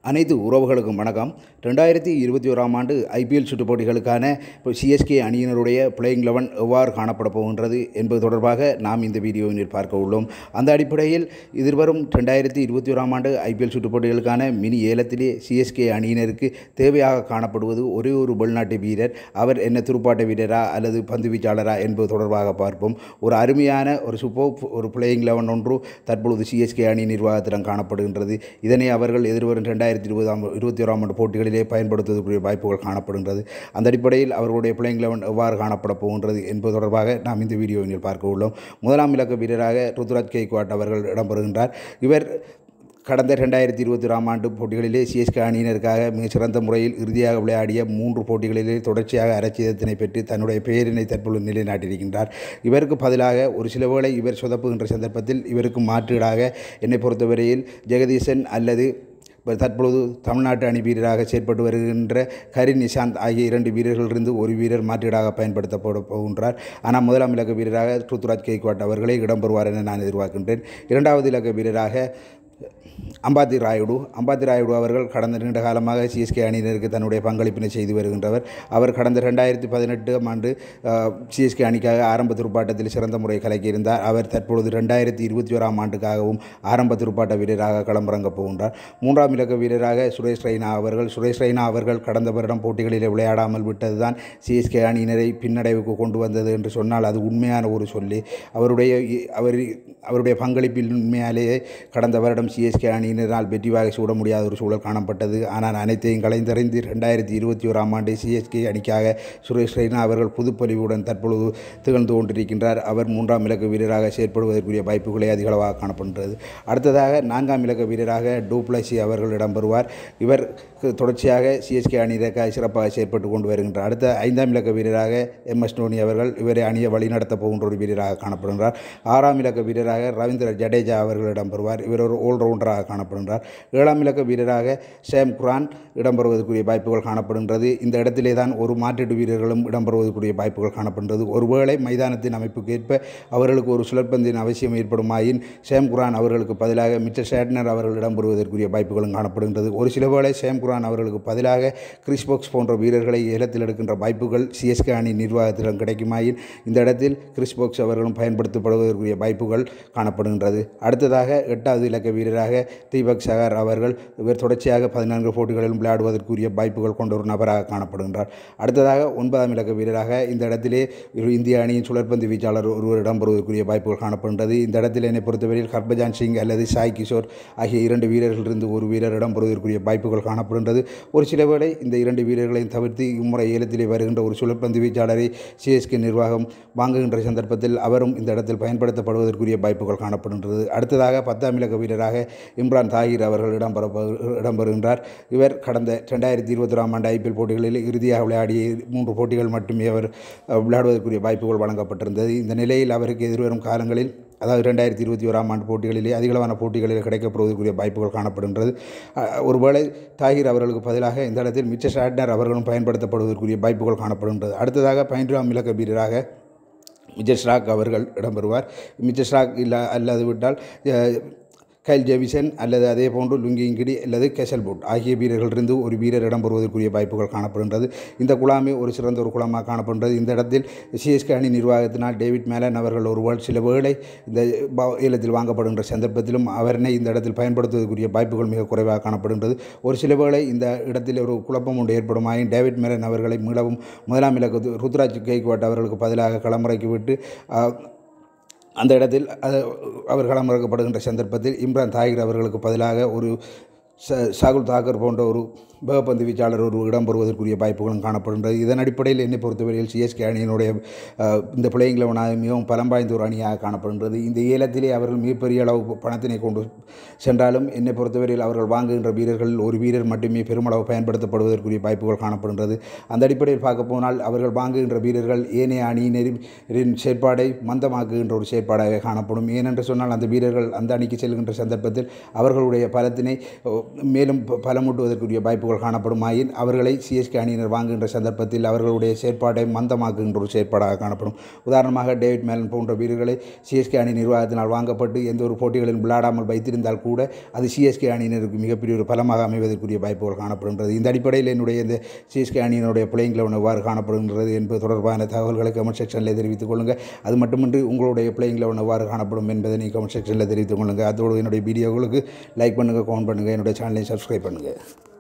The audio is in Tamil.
அனைத்து உறவுகளுக்கும் வணக்கம் ரெண்டாயிரத்தி இருபத்தி ஓராம் ஆண்டு ஐபிஎல் சுற்றுப் போட்டிகளுக்கான இப்போ சிஎஸ்கே அணியினருடைய பிளேயிங் லெவன் எவ்வாறு காணப்பட போகின்றது என்பது தொடர்பாக நாம் இந்த வீடியோவில் பார்க்க உள்ளோம் அந்த அடிப்படையில் எதிர்வரும் ரெண்டாயிரத்தி இருபத்தி ஓராம் ஆண்டு ஐபிஎல் சுற்றுப் போட்டிகளுக்கான மினி ஏலத்திலே சிஎஸ்கே அணியினருக்கு தேவையாக காணப்படுவது ஒரே ஒரு வெளிநாட்டு வீரர் அவர் என்ன துடுப்பாட்ட வீரரா அல்லது பந்து வீச்சாளரா என்பது தொடர்பாக பார்ப்போம் ஒரு அருமையான ஒரு சூப்பர் ஒரு பிளேயிங் லெவன் ஒன்று தற்பொழுது சிஎஸ்கே அணி நிர்வாகத்திடம் காணப்படுகின்றது இதனை அவர்கள் எதிர்வரும் ரெண்டாயிரத்தி இருபதாம் இருபத்தி ஓராம் ஆண்டு போட்டிகளிலே பயன்படுத்துவதற்குரிய வாய்ப்புகள் காணப்படுகின்றது அந்த அடிப்படையில் அவர்களுடைய பிளேயிங் லெவன் எவ்வாறு காணப்பட போகின்றது என்பது தொடர்பாக நாம் இந்த வீடியோவில் பார்க்க உள்ளோம் முதலாம் இலக்க வீரராக ருத்ராஜ் கெய்க்வாட் அவர்கள் இடம்பெறுகின்றார் இவர் கடந்த ரெண்டாயிரத்தி இருபத்தி ஓராம் ஆண்டு போட்டிகளிலே சிஎஸ்கே அணியினருக்காக மிகச்சிறந்த முறையில் இறுதியாக விளையாடிய மூன்று போட்டிகளிலே தொடர்ச்சியாக அரசியத்தினை பெற்று தன்னுடைய பெயரினை தற்பொழுது நிலைநாட்டியிருக்கின்றார் இவருக்கு பதிலாக ஒரு சில வேளை இவர் சொதப்புகின்ற சந்தர்ப்பத்தில் இவருக்கு மாற்றீடாக என்னை பொறுத்தவரையில் ஜெகதீசன் அல்லது இப்ப தற்பொழுது தமிழ்நாட்டு அணி வீரராக செயற்பட்டு வருகின்ற கரி நிஷாந்த் ஆகிய இரண்டு வீரர்களிலிருந்து ஒரு வீரர் மாற்றீடாக பயன்படுத்தப்பட போகின்றார் ஆனால் முதலாம் இலக்க வீரராக ருத்துராஜ் கெய்க்வாட் அவர்களே இடம்பெறுவார் என நான் எதிர்பார்க்கின்றேன் இரண்டாவது இலக்க வீரராக அம்பாத்தி ராயுடு அம்பாத்தி ராயுடு அவர்கள் கடந்த நீண்ட காலமாக சிஎஸ்கே அணியினருக்கு தன்னுடைய பங்களிப்பினை செய்து வருகின்றவர் அவர் கடந்த ரெண்டாயிரத்தி பதினெட்டாம் ஆண்டு சிஎஸ்கே அணிக்காக ஆரம்ப துடுப்பாட்டத்தில் சிறந்த முறை கலக்கியிருந்தார் அவர் தற்பொழுது ரெண்டாயிரத்தி இருபத்தி ஓராம் ஆண்டுக்காகவும் ஆரம்ப துடுப்பாட்ட வீரராக களமிறங்கப் போகின்றார் மூன்றாம் இலக்க வீரராக சுரேஷ் ரெய்னா அவர்கள் சுரேஷ் ரெய்னா அவர்கள் கடந்த வருடம் போட்டிகளில் விளையாடாமல் விட்டதுதான் சிஎஸ்கே அணியினரை பின்னடைவுக்கு கொண்டு வந்தது என்று சொன்னால் அது உண்மையான ஒரு சொல்லி அவருடைய அவர் அவருடைய பங்களிப்பில் உண்மையாலேயே கடந்த வருடம் சிஎஸ்கே அணியினரால் வெற்றி வாகை சூட முடியாத ஒரு சூழல் காணப்பட்டது ஆனால் அனைத்தையும் கலைந்தறிந்து ரெண்டாயிரத்தி இருபத்தி ஓராம் ஆண்டு சிஎஸ்கே அணிக்காக சுரேஷ் ரெய்னா அவர்கள் புதுப்பொலிவுடன் தற்பொழுது திகழ்ந்து கொண்டிருக்கின்றார் அவர் மூன்றாம் இலக்க வீரராக செயற்படுவதற்குரிய வாய்ப்புகளே அதிகளவாக காணப்படுகிறது அடுத்ததாக நான்காம் இலக்க வீரராக டூப்ளசி அவர்கள் இடம்பெறுவார் இவர் தொடர்ச்சியாக சிஎஸ்கே அணியினருக்காக சிறப்பாக செயற்பட்டு கொண்டு வருகின்றார் அடுத்த ஐந்தாம் இலக்க வீரராக எம் எஸ் தோனி அவர்கள் இவரை அணியை வழிநடத்தப் போகின்ற ஒரு வீரராக காணப்படுகிறார் ஆறாம் இலக்க வீரராக ரவீந்திர ஜடேஜா அவர்கள் இடம்பெறுவார் இவர் ஒரு ஆல்ரவுண்டராக காணப்படுகின்றார் ஏழாம் இலக்க வீரராக ஷேம் குரான் இடம்பெறுவதற்குரிய வாய்ப்புகள் காணப்படுகின்றது இந்த இடத்திலே தான் ஒரு மாற்றீட்டு வீரர்களும் இடம்பெறுவதற்குரிய வாய்ப்புகள் காணப்படுகின்றது ஒருவேளை மைதானத்தின் அமைப்புக்கு ஏற்ப அவர்களுக்கு ஒரு சுழற்பந்தின் அவசியம் ஏற்படுமாயின் ஷேம் குரான் அவர்களுக்கு பதிலாக மிச்சர் ஷேட்னர் அவர்கள் இடம்பெறுவதற்குரிய வாய்ப்புகளும் காணப்படுகின்றது ஒரு சில வேளை ஷேம் குரான் அவர்களுக்கு பதிலாக கிறிஸ் பாக்ஸ் போன்ற வீரர்களை ஏலத்தில் எடுக்கின்ற வாய்ப்புகள் சிஎஸ்கே அணி நிர்வாகத்திடம் கிடைக்குமாயின் இந்த இடத்தில் கிறிஸ் பாக்ஸ் அவர்களும் பயன்படுத்தப்படுவதற்குரிய வாய்ப்புகள் காணப்படுகின்றது அடுத்ததாக எட்டாவது இலக்க வீரராக தீபக் சகர் அவர்கள் இவர் தொடர்ச்சியாக பதினான்கு போட்டிகளிலும் விளையாடுவதற்குரிய வாய்ப்புகள் கொண்ட ஒரு நபராக காணப்படுகின்றார் அடுத்ததாக ஒன்பதாம் இலக்க வீரராக இந்த இடத்திலே ஒரு இந்திய அணியின் சுழற்பந்து வீச்சாளர் ஒருவர் இடம்பெறுவதற்குரிய வாய்ப்புகள் காணப்படுகின்றது இந்த இடத்தில் என்னை பொறுத்தவரையில் ஹர்பஜான் சிங் அல்லது சாய் கிஷோர் ஆகிய இரண்டு வீரர்களிலிருந்து ஒரு வீரர் இடம்பெறுவதற்குரிய வாய்ப்புகள் காணப்படுகின்றது ஒரு சில வேளை இந்த இரண்டு வீரர்களையும் தவிர்த்து இம்முறை ஏலத்திலே வருகின்ற ஒரு சுழற்பந்து வீச்சாளரை சிஎஸ்கே நிர்வாகம் வாங்குகின்ற சந்தர்ப்பத்தில் அவரும் இந்த இடத்தில் பயன்படுத்தப்படுவதற்குரிய வாய்ப்புகள் காணப்படுகின்றது அடுத்ததாக பத்தாம் இலக்க வீரராக இம்ரான் தாகிர் அவர்கள் இடம்பெற இடம்பெறுகின்றார் இவர் கடந்த ரெண்டாயிரத்தி இருபத்தொராம் ஆண்டு ஐபிஎல் போட்டிகளில் இறுதியாக விளையாடிய மூன்று போட்டிகள் மட்டுமே அவர் விளையாடுவதற்குரிய வாய்ப்புகள் வழங்கப்பட்டிருந்தது இந்த நிலையில் அவருக்கு எதிர்வரும் காலங்களில் அதாவது ரெண்டாயிரத்தி இருபத்தி ஓராம் ஆண்டு போட்டிகளிலே அதிகளவான போட்டிகளில் கிடைக்கப்படுவதற்குரிய வாய்ப்புகள் காணப்படுகின்றது ஒருவேளை தாகிர் அவர்களுக்கு பதிலாக இந்த இடத்தில் மிச்ச ஷாட்னர் அவர்களும் பயன்படுத்தப்படுவதற்குரிய வாய்ப்புகள் காணப்படுகின்றது அடுத்ததாக பயின்றாம் இலக்க வீரராக மிச்சர் ஷ்ராக் அவர்கள் இடம்பெறுவார் மிச்சர் ஷ்ராக் இல்லா அல்லாது விட்டால் கைல் ஜெவிசன் அல்லது அதே போன்று லுங்கிங்கிடி அல்லது கெசல்புட் ஆகிய வீரர்களிலிருந்து ஒரு வீரர் இடம்பெறுவதற்குரிய வாய்ப்புகள் காணப்படுகின்றது இந்த குழாமே ஒரு சிறந்த ஒரு குளமாக காணப்படுகின்றது இந்த இடத்தில் சிஎஸ்கே அணி நிர்வாகத்தினால் டேவிட் மேலன் அவர்கள் ஒரு சில வேளை இந்த ஏலத்தில் வாங்கப்படுகின்ற சந்தர்ப்பத்திலும் அவரனை இந்த இடத்தில் பயன்படுத்துவதற்குரிய வாய்ப்புகள் மிக குறைவாக காணப்படுகின்றது ஒரு சில வேளை இந்த இடத்தில் ஒரு குழப்பம் ஒன்று ஏற்படுமாயின் டேவிட் மேலன் அவர்களை மீளவும் முதலாம் இலக்கு ருத்ராஜ் கெய்க்வாட் அவர்களுக்கு பதிலாக களமுறைக்கு விட்டு அந்த இடத்தில் அவர் களமிறக்கப்படுகின்ற சந்தர்ப்பத்தில் இம்ரான் தாகிர் அவர்களுக்கு பதிலாக ஒரு ச சாகுல் தாக்கர் போன்ற ஒரு வேகப்பந்து வீச்சாளர் ஒரு இடம் பெறுவதற்குரிய வாய்ப்புகளும் காணப்படுகின்றது இதன் அடிப்படையில் என்னை பொறுத்தவரையில் சிஎஸ்கே அணியினுடைய இந்த பிளேயிங் லெவனாக மிகவும் பலம் வாய்ந்த ஒரு அணியாக காணப்படுகின்றது இந்த ஏலத்திலே அவர்கள் மிகப்பெரிய அளவு பணத்தினை கொண்டு சென்றாலும் என்னை பொறுத்தவரையில் அவர்கள் வாங்குகின்ற வீரர்கள் ஒரு வீரர் மட்டுமே பெருமளவு பயன்படுத்தப்படுவதற்குரிய வாய்ப்புகள் காணப்படுகின்றது அந்த அடிப்படையில் பார்க்க போனால் அவர்கள் வாங்குகின்ற வீரர்கள் ஏனைய அணியினரின் செயற்பாடை மந்தமாக்குகின்ற ஒரு செயற்பாடாக காணப்படும் ஏனென்று சொன்னால் அந்த வீரர்கள் அந்த அணிக்கு செல்கின்ற சந்தர்ப்பத்தில் அவர்களுடைய பலத்தினை மேலும் பலமூட்டுவதற்குரிய வாய்ப்புகள் வாய்ப்புகள் காணப்படுமாயின் அவர்களை சிஎஸ்கே அணியினர் வாங்குகின்ற சந்தர்ப்பத்தில் அவர்களுடைய செயற்பாட்டை மந்தமாக்குகின்ற ஒரு செயற்பாடாக காணப்படும் உதாரணமாக டேவிட் மேலன் போன்ற வீரர்களை சிஎஸ்கே அணி நிர்வாகத்தினால் வாங்கப்பட்டு எந்த ஒரு போட்டிகளிலும் விளையாடாமல் வைத்திருந்தால் கூட அது சிஎஸ்கே அணியினருக்கு மிகப்பெரிய ஒரு பலமாக அமைவதற்குரிய வாய்ப்புகள் காணப்படுகின்றது இந்த அடிப்படையில் என்னுடைய இந்த சிஎஸ்கே அணியினுடைய பிளேயிங் லெவன் எவ்வாறு காணப்படுகின்றது என்பது தொடர்பான தகவல்களை கமெண்ட் செக்ஷனில் தெரிவித்துக் கொள்ளுங்கள் அது மட்டுமின்றி உங்களுடைய பிளேயிங் லெவன் எவ்வாறு காணப்படும் என்பதை நீங்கள் கமெண்ட் செக்ஷனில் தெரிவித்துக் கொள்ளுங்கள் அதோடு என்னுடைய வீடியோகளுக்கு லைக் பண்ணுங்கள் கமெண்ட் பண்ணுங்கள் என்னுடைய சேனலை சப்ஸ்கிரைப் பண்ணுங்கள்